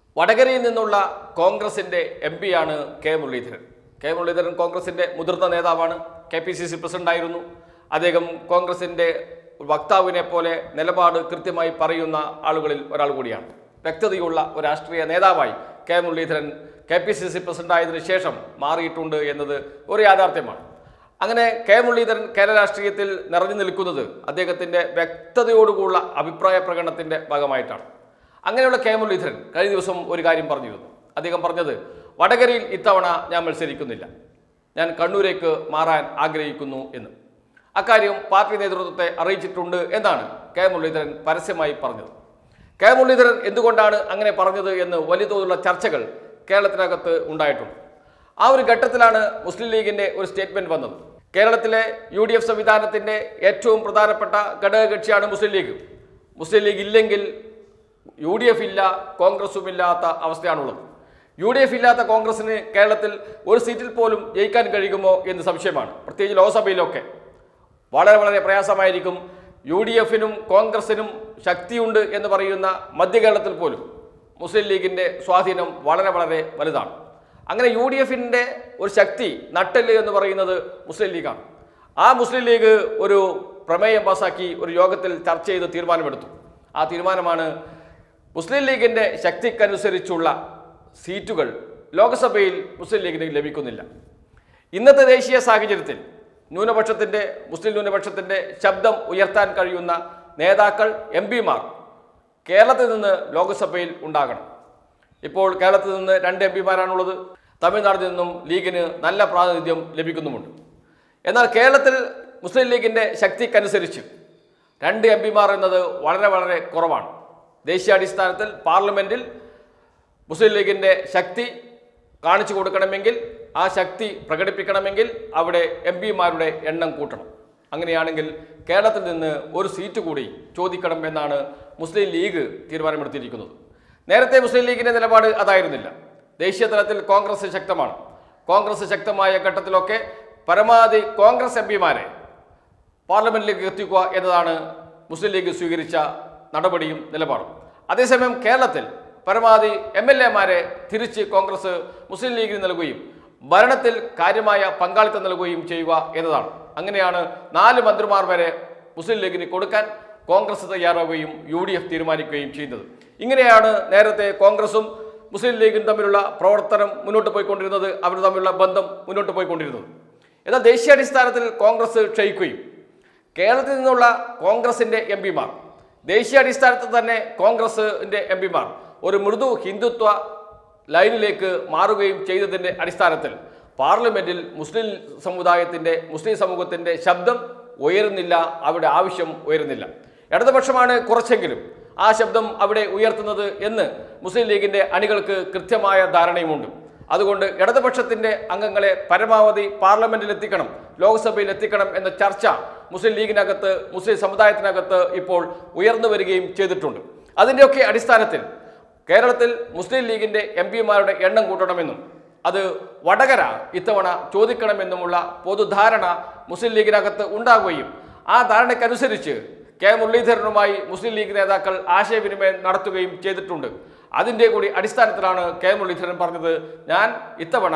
വടകരയിൽ നിന്നുള്ള കോൺഗ്രസിന്റെ എം പിയാണ് കെ മുരളീധരൻ കെ മുരളീധരൻ കോൺഗ്രസിന്റെ മുതിർന്ന നേതാവാണ് K P C C president ആയിരുന്നു അദ്ദേഹം കോൺഗ്രസിന്റെ വക്താവിനെ പോലെ നിലപാട് കൃത്യമായി പറയുന്ന ആളുകളിൽ ഒരാൾ കൂടിയാണ് വ്യക്തതയുള്ള ഒരു രാഷ്ട്രീയ നേതാവായി K Muraleedharan K P C C president ആയതിനു ശേഷം മാറിയിട്ടുണ്ട് എന്നത് ഒരു യാഥാർത്ഥ്യമാണ് അങ്ങനെ കെ മുരളീധരൻ കേരള രാഷ്ട്രീയത്തിൽ നിറഞ്ഞു നിൽക്കുന്നത് അദ്ദേഹത്തിന്റെ വ്യക്തതയോടുകൂടിയുള്ള അഭിപ്രായ പ്രകടനത്തിന്റെ ഭാഗമായിട്ടാണ് അങ്ങനെയുള്ള കെ മുരളീധരൻ കഴിഞ്ഞ ദിവസം ഒരു കാര്യം പറഞ്ഞിരുന്നു അദ്ദേഹം പറഞ്ഞത് വടകരയിൽ ഇത്തവണ ഞാൻ മത്സരിക്കുന്നില്ല ഞാൻ കണ്ണൂരേക്ക് മാറാൻ ആഗ്രഹിക്കുന്നു എന്ന് അക്കാര്യം പാർട്ടി നേതൃത്വത്തെ അറിയിച്ചിട്ടുണ്ട് എന്നാണ് കെ മുരളീധരൻ പരസ്യമായി പറഞ്ഞത് കെ മുരളീധരൻ എന്തുകൊണ്ടാണ് അങ്ങനെ പറഞ്ഞത് എന്ന് വലിയ തോതിലുള്ള ചർച്ചകൾ കേരളത്തിനകത്ത് ഉണ്ടായിട്ടുണ്ട് ആ ഒരു ഘട്ടത്തിലാണ് മുസ്ലിം ലീഗിന്റെ ഒരു സ്റ്റേറ്റ്മെന്റ് വന്നത് കേരളത്തിലെ യു ഡി എഫ് സംവിധാനത്തിന്റെ ഏറ്റവും പ്രധാനപ്പെട്ട ഘടകകക്ഷിയാണ് മുസ്ലിം ലീഗ് മുസ്ലിം ലീഗ് ഇല്ലെങ്കിൽ യു ഡി എഫ് ഇല്ല കോൺഗ്രസും ഇല്ലാത്ത അവസ്ഥയാണുള്ളത് യു ഡി എഫ് ഇല്ലാത്ത കോൺഗ്രസിന് കേരളത്തിൽ ഒരു സീറ്റിൽ പോലും ജയിക്കാൻ കഴിയുമോ എന്ന് സംശയമാണ് പ്രത്യേകിച്ച് ലോക്സഭയിലൊക്കെ വളരെ വളരെ പ്രയാസമായിരിക്കും യു ഡി എഫിനും കോൺഗ്രസിനും ശക്തിയുണ്ട് എന്ന് പറയുന്ന മധ്യകേരളത്തിൽ പോലും മുസ്ലിം ലീഗിൻ്റെ സ്വാധീനം വളരെ വളരെ വലുതാണ് അങ്ങനെ യു ഡി എഫിൻ്റെ ഒരു ശക്തി നട്ടെല്ല് എന്ന് പറയുന്നത് മുസ്ലിം ലീഗാണ് ആ മുസ്ലിം ലീഗ് ഒരു പ്രമേയം പാസാക്കി ഒരു യോഗത്തിൽ ചർച്ച ചെയ്ത് തീരുമാനമെടുത്തു ആ തീരുമാനമാണ് മുസ്ലിം ലീഗിൻ്റെ ശക്തിക്കനുസരിച്ചുള്ള സീറ്റുകൾ ലോക്സഭയിൽ മുസ്ലിം ലീഗിന് ലഭിക്കുന്നില്ല ഇന്നത്തെ ദേശീയ സാഹചര്യത്തിൽ ന്യൂനപക്ഷത്തിൻ്റെ മുസ്ലിം ന്യൂനപക്ഷത്തിൻ്റെ ശബ്ദം ഉയർത്താൻ കഴിയുന്ന നേതാക്കൾ എം പിമാർ കേരളത്തിൽ നിന്ന് ലോക്സഭയിൽ ഉണ്ടാകണം ഇപ്പോൾ കേരളത്തിൽ നിന്ന് രണ്ട് എം പിമാരാണുള്ളത് തമിഴ്നാട്ടിൽ നിന്നും ലീഗിന് നല്ല പ്രാതിനിധ്യം ലഭിക്കുന്നുമുണ്ട് എന്നാൽ കേരളത്തിൽ മുസ്ലിം ലീഗിൻ്റെ ശക്തിക്കനുസരിച്ച് രണ്ട് എം പിമാർ എന്നത് വളരെ വളരെ കുറവാണ് ദേശീയാടിസ്ഥാനത്തിൽ പാർലമെൻറ്റിൽ മുസ്ലിം ലീഗിൻ്റെ ശക്തി കാണിച്ചു കൊടുക്കണമെങ്കിൽ ആ ശക്തി പ്രകടിപ്പിക്കണമെങ്കിൽ അവിടെ എം പിമാരുടെ എണ്ണം കൂട്ടണം അങ്ങനെയാണെങ്കിൽ കേരളത്തിൽ നിന്ന് ഒരു സീറ്റ് കൂടി ചോദിക്കണം എന്നാണ് മുസ്ലിം ലീഗ് തീരുമാനമെടുത്തിരിക്കുന്നത് നേരത്തെ മുസ്ലിം ലീഗിൻ്റെ നിലപാട് അതായിരുന്നില്ല ദേശീയ തലത്തിൽ കോൺഗ്രസ് ശക്തമാണ് കോൺഗ്രസ് ശക്തമായ ഘട്ടത്തിലൊക്കെ പരമാവധി കോൺഗ്രസ് എം പിമാരെ പാർലമെന്റിലേക്ക് എത്തിക്കുക എന്നതാണ് മുസ്ലിം ലീഗ് സ്വീകരിച്ച നടപടിയും നിലപാടും അതേസമയം കേരളത്തിൽ പരമാവധി എം എൽ എമാരെ തിരിച്ച് കോൺഗ്രസ് മുസ്ലിം ലീഗിന് നൽകുകയും ഭരണത്തിൽ കാര്യമായ പങ്കാളിത്തം നൽകുകയും ചെയ്യുക എന്നതാണ് അങ്ങനെയാണ് നാല് മന്ത്രിമാർ വരെ മുസ്ലിം ലീഗിന് കൊടുക്കാൻ കോൺഗ്രസ് തയ്യാറാവുകയും യു ഡി എഫ് തീരുമാനിക്കുകയും ചെയ്യുന്നത് ഇങ്ങനെയാണ് നേരത്തെ കോൺഗ്രസും മുസ്ലിം ലീഗും തമ്മിലുള്ള പ്രവർത്തനം മുന്നോട്ട് പോയിക്കൊണ്ടിരുന്നത് അവർ തമ്മിലുള്ള ബന്ധം മുന്നോട്ട് പോയിക്കൊണ്ടിരുന്നത് എന്നാൽ ദേശീയാടിസ്ഥാനത്തിൽ കോൺഗ്രസ് ക്ഷയിക്കുകയും കേരളത്തിൽ നിന്നുള്ള കോൺഗ്രസിന്റെ എം പിമാർ ദേശീയാടിസ്ഥാനത്തിൽ തന്നെ കോൺഗ്രസിന്റെ എം പിമാർ ഒരു മൃദു ഹിന്ദുത്വ ലൈനിലേക്ക് മാറുകയും ചെയ്തതിന്റെ അടിസ്ഥാനത്തിൽ പാർലമെന്റിൽ മുസ്ലിം സമുദായത്തിന്റെ മുസ്ലിം സമൂഹത്തിന്റെ ശബ്ദം ഉയരുന്നില്ല അവിടെ ആവശ്യം ഉയരുന്നില്ല ഇടതുപക്ഷമാണ് കുറച്ചെങ്കിലും ആ ശബ്ദം അവിടെ ഉയർത്തുന്നത് എന്ന് മുസ്ലിം ലീഗിന്റെ അണികൾക്ക് കൃത്യമായ ധാരണയുമുണ്ട് അതുകൊണ്ട് ഇടതുപക്ഷത്തിന്റെ അംഗങ്ങളെ പരമാവധി പാർലമെന്റിൽ എത്തിക്കണം ലോക്സഭയിൽ എത്തിക്കണം എന്ന ചർച്ച മുസ്ലിം ലീഗിനകത്ത് മുസ്ലിം സമുദായത്തിനകത്ത് ഇപ്പോൾ ഉയർന്നു വരികയും ചെയ്തിട്ടുണ്ട് അതിൻ്റെയൊക്കെ അടിസ്ഥാനത്തിൽ കേരളത്തിൽ മുസ്ലിം ലീഗിന്റെ എം പിമാരുടെ എണ്ണം കൂട്ടണമെന്നും അത് വടകര ഇത്തവണ ചോദിക്കണമെന്നുമുള്ള പൊതുധാരണ മുസ്ലിം ലീഗിനകത്ത് ഉണ്ടാകുകയും ആ ധാരണയ്ക്കനുസരിച്ച് കെ മുരളീധരനുമായി മുസ്ലിം ലീഗ് നേതാക്കൾ ആശയവിനിമയം നടത്തുകയും ചെയ്തിട്ടുണ്ട് അതിൻ്റെ കൂടി അടിസ്ഥാനത്തിലാണ് കെ മുരളീധരൻ പറഞ്ഞത് ഞാൻ ഇത്തവണ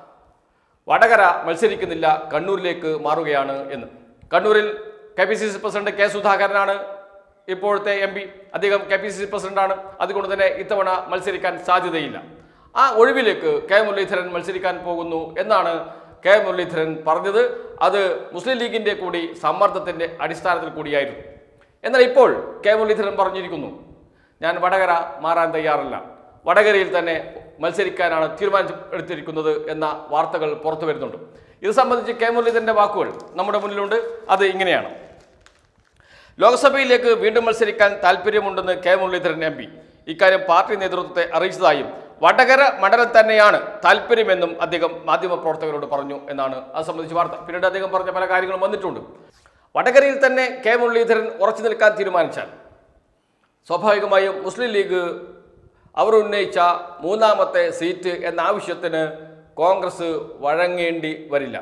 വടകര മത്സരിക്കുന്നില്ല കണ്ണൂരിലേക്ക് മാറുകയാണ് എന്ന് കണ്ണൂരിൽ K P C C president K സുധാകരനാണ് ഇപ്പോഴത്തെ എം പി അദ്ദേഹം കെ പി സി സി പ്രസിഡന്റാണ് അതുകൊണ്ട് തന്നെ ഇത്തവണ മത്സരിക്കാൻ സാധ്യതയില്ല ആ ഒഴിവിലേക്ക് കെ മുരളീധരൻ മത്സരിക്കാൻ പോകുന്നു എന്നാണ് കെ മുരളീധരൻ പറഞ്ഞത് അത് മുസ്ലിം ലീഗിന്റെ കൂടി സമ്മർദ്ദത്തിന്റെ അടിസ്ഥാനത്തിൽ കൂടിയായിരുന്നു എന്നാൽ ഇപ്പോൾ കെ മുരളീധരൻ പറഞ്ഞിരിക്കുന്നു ഞാൻ വടകര മാറാൻ തയ്യാറല്ല വടകരയിൽ തന്നെ മത്സരിക്കാനാണ് തീരുമാനം എടുത്തിരിക്കുന്നത് എന്ന വാർത്തകൾ പുറത്തു വരുന്നുണ്ട് ഇത് സംബന്ധിച്ച് കെ മുരളീധരന്റെ വാക്കുകൾ നമ്മുടെ മുന്നിലുണ്ട് അത് ഇങ്ങനെയാണ് ലോക്സഭയിലേക്ക് വീണ്ടും മത്സരിക്കാൻ താല്പര്യമുണ്ടെന്ന് കെ മുരളീധരൻ എം പി ഇക്കാര്യം പാർട്ടി നേതൃത്വത്തെ അറിയിച്ചതായും വടകര മണ്ഡലം തന്നെയാണ് താല്പര്യമെന്നും അദ്ദേഹം മാധ്യമപ്രവർത്തകരോട് പറഞ്ഞു എന്നാണ് അത് സംബന്ധിച്ച് വാർത്ത പിന്നീട് അദ്ദേഹം പറഞ്ഞ പല കാര്യങ്ങളും വന്നിട്ടുണ്ട് വടകരയിൽ തന്നെ കെ മുരളീധരൻ ഉറച്ചു നിൽക്കാൻ തീരുമാനിച്ചാൽ സ്വാഭാവികമായും മുസ്ലിം ലീഗ് അവർ ഉന്നയിച്ച മൂന്നാമത്തെ സീറ്റ് എന്ന ആവശ്യത്തിന് കോൺഗ്രസ് വഴങ്ങേണ്ടി വരില്ല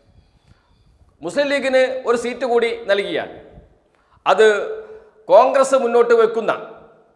മുസ്ലിം ലീഗിന് ഒരു സീറ്റ് കൂടി നൽകിയാൽ അത് കോൺഗ്രസ് മുന്നോട്ട് വെക്കുന്ന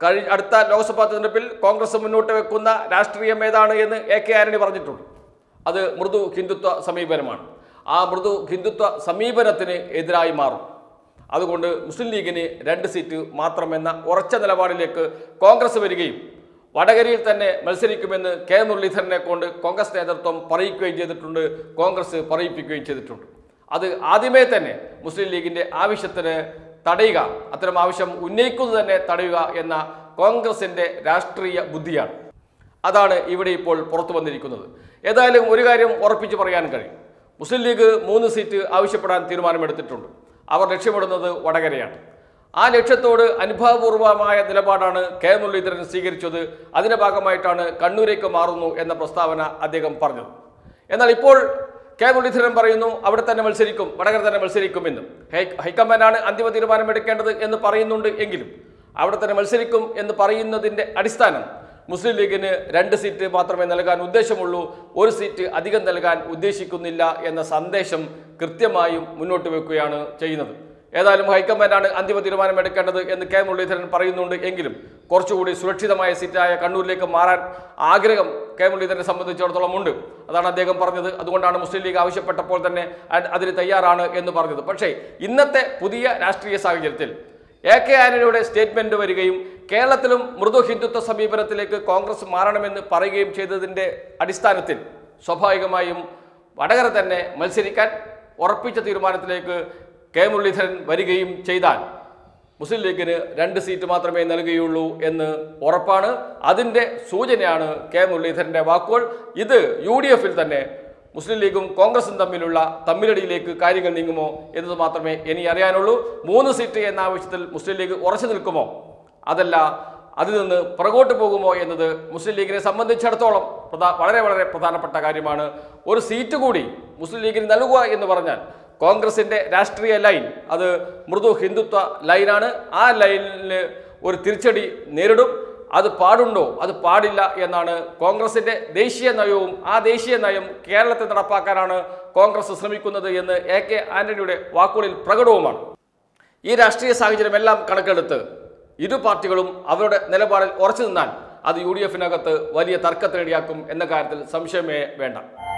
കഴി അടുത്ത ലോക്സഭാ തെരഞ്ഞെടുപ്പിൽ കോൺഗ്രസ് മുന്നോട്ട് വെക്കുന്ന രാഷ്ട്രീയം ഏതാണ് എന്ന് എ കെ ആന്റണി പറഞ്ഞിട്ടുണ്ട് അത് മൃദു ഹിന്ദുത്വ സമീപനമാണ് ആ മൃദു ഹിന്ദുത്വ സമീപനത്തിന് എതിരായി മാറും അതുകൊണ്ട് മുസ്ലിം ലീഗിന് രണ്ട് സീറ്റ് മാത്രമെന്ന ഉറച്ച നിലപാടിലേക്ക് കോൺഗ്രസ് വരികയും വടകരയിൽ തന്നെ മത്സരിക്കുമെന്ന് കെ മുരളീധരനെ കൊണ്ട് കോൺഗ്രസ് നേതൃത്വം പറയിക്കുകയും ചെയ്തിട്ടുണ്ട് കോൺഗ്രസ് പറയിപ്പിക്കുകയും ചെയ്തിട്ടുണ്ട് അത് ആദ്യമേ തന്നെ മുസ്ലിം ലീഗിന്റെ ആവശ്യത്തിന് തടയുക അത്തരം ആവശ്യം ഉന്നയിക്കുന്നത് തന്നെ തടയുക എന്ന കോൺഗ്രസിന്റെ രാഷ്ട്രീയ ബുദ്ധിയാണ് അതാണ് ഇവിടെ ഇപ്പോൾ പുറത്തു വന്നിരിക്കുന്നത് ഏതായാലും ഒരു കാര്യം ഉറപ്പിച്ച് പറയാൻ കഴിയും മുസ്ലിം ലീഗ് മൂന്ന് സീറ്റ് ആവശ്യപ്പെടാൻ തീരുമാനമെടുത്തിട്ടുണ്ട് അവർ ലക്ഷ്യമിടുന്നത് വടകരയാണ് ആ ലക്ഷ്യത്തോട് അനുഭാവപൂർവമായ നിലപാടാണ് കെ മുരളീധരൻ സ്വീകരിച്ചത് അതിന്റെ ഭാഗമായിട്ടാണ് കണ്ണൂരേക്ക് മാറുന്നു എന്ന പ്രസ്താവന അദ്ദേഹം പറഞ്ഞത് എന്നാൽ ഇപ്പോൾ കെ മുരളീധരൻ പറയുന്നു അവിടെ തന്നെ മത്സരിക്കും വടകര തന്നെ മത്സരിക്കുമെന്നും ഹൈ ഹൈക്കമാൻഡാണ് അന്തിമ തീരുമാനം എടുക്കേണ്ടത് എന്ന് പറയുന്നുണ്ട് എങ്കിലും അവിടെ തന്നെ മത്സരിക്കും എന്ന് പറയുന്നതിന്റെ അടിസ്ഥാനം മുസ്ലിം ലീഗിന് രണ്ട് സീറ്റ് മാത്രമേ നൽകാൻ ഉദ്ദേശമുള്ളൂ ഒരു സീറ്റ് അധികം നൽകാൻ ഉദ്ദേശിക്കുന്നില്ല എന്ന സന്ദേശം കൃത്യമായും മുന്നോട്ട് വെക്കുകയാണ് ചെയ്യുന്നത് ഏതായാലും ഹൈക്കമാൻഡാണ് അന്തിമ തീരുമാനം എടുക്കേണ്ടത് എന്ന് കെ മുരളീധരൻ പറയുന്നുണ്ട് എങ്കിലും കുറച്ചുകൂടി സുരക്ഷിതമായ സീറ്റായ കണ്ണൂരിലേക്ക് മാറാൻ ആഗ്രഹം കെ മുരളീധരനെ സംബന്ധിച്ചിടത്തോളം ഉണ്ട് അതാണ് അദ്ദേഹം പറഞ്ഞത് അതുകൊണ്ടാണ് മുസ്ലിം ലീഗ് ആവശ്യപ്പെട്ടപ്പോൾ തന്നെ അത് അതിന് തയ്യാറാണ് എന്ന് പറഞ്ഞത് പക്ഷേ ഇന്നത്തെ പുതിയ രാഷ്ട്രീയ സാഹചര്യത്തിൽ എ കെ ആന്റണിയുടെ സ്റ്റേറ്റ്മെന്റ് വരികയും കേരളത്തിലും മൃദു ഹിന്ദുത്വ സമീപനത്തിലേക്ക് കോൺഗ്രസ് മാറണമെന്ന് പറയുകയും ചെയ്തതിന്റെ അടിസ്ഥാനത്തിൽ സ്വാഭാവികമായും വടകര തന്നെ മത്സരിക്കാൻ ഉറപ്പിച്ച തീരുമാനത്തിലേക്ക് കെ മുരളീധരൻ വരികയും ചെയ്താൽ മുസ്ലിം ലീഗിന് രണ്ട് സീറ്റ് മാത്രമേ നൽകുകയുള്ളൂ എന്ന് ഉറപ്പാണ് അതിൻ്റെ സൂചനയാണ് കെ മുരളീധരൻ്റെ വാക്കുകൾ ഇത് യു ഡി എഫിൽ തന്നെ മുസ്ലിം ലീഗും കോൺഗ്രസും തമ്മിലുള്ള തമ്മിലടിയിലേക്ക് കാര്യങ്ങൾ നീങ്ങുമോ എന്നത് മാത്രമേ ഇനി അറിയാനുള്ളൂ മൂന്ന് സീറ്റ് എന്ന ആവശ്യത്തിൽ മുസ്ലിം ലീഗ് ഉറച്ചു നിൽക്കുമോ അതല്ല അതിൽ നിന്ന് പുറകോട്ട് പോകുമോ എന്നത് മുസ്ലിം ലീഗിനെ സംബന്ധിച്ചിടത്തോളം പ്രധാ വളരെ വളരെ പ്രധാനപ്പെട്ട കാര്യമാണ് ഒരു സീറ്റ് കൂടി മുസ്ലിം ലീഗിന് നൽകുക എന്ന് പറഞ്ഞാൽ കോൺഗ്രസിന്റെ രാഷ്ട്രീയ ലൈൻ അത് മൃദു ഹിന്ദുത്വ ലൈനാണ് ആ ലൈനിൽ ഒരു തിരിച്ചടി നേരിടും അത് പാടുണ്ടോ അത് പാടില്ല എന്നാണ് കോൺഗ്രസിന്റെ ദേശീയ നയവും ആ ദേശീയ നയം കേരളത്തിൽ നടപ്പാക്കാനാണ് കോൺഗ്രസ് ശ്രമിക്കുന്നത് എന്ന് എ കെ ആന്റണിയുടെ വാക്കുകളിൽ പ്രകടവുമാണ് ഈ രാഷ്ട്രീയ സാഹചര്യം എല്ലാം കണക്കെടുത്ത് ഇരു പാർട്ടികളും അവരുടെ നിലപാടിൽ ഉറച്ചു നിന്നാൽ അത് യു ഡി എഫിനകത്ത് വലിയ തർക്കത്തിനിടയാക്കും എന്ന കാര്യത്തിൽ സംശയമേ വേണ്ട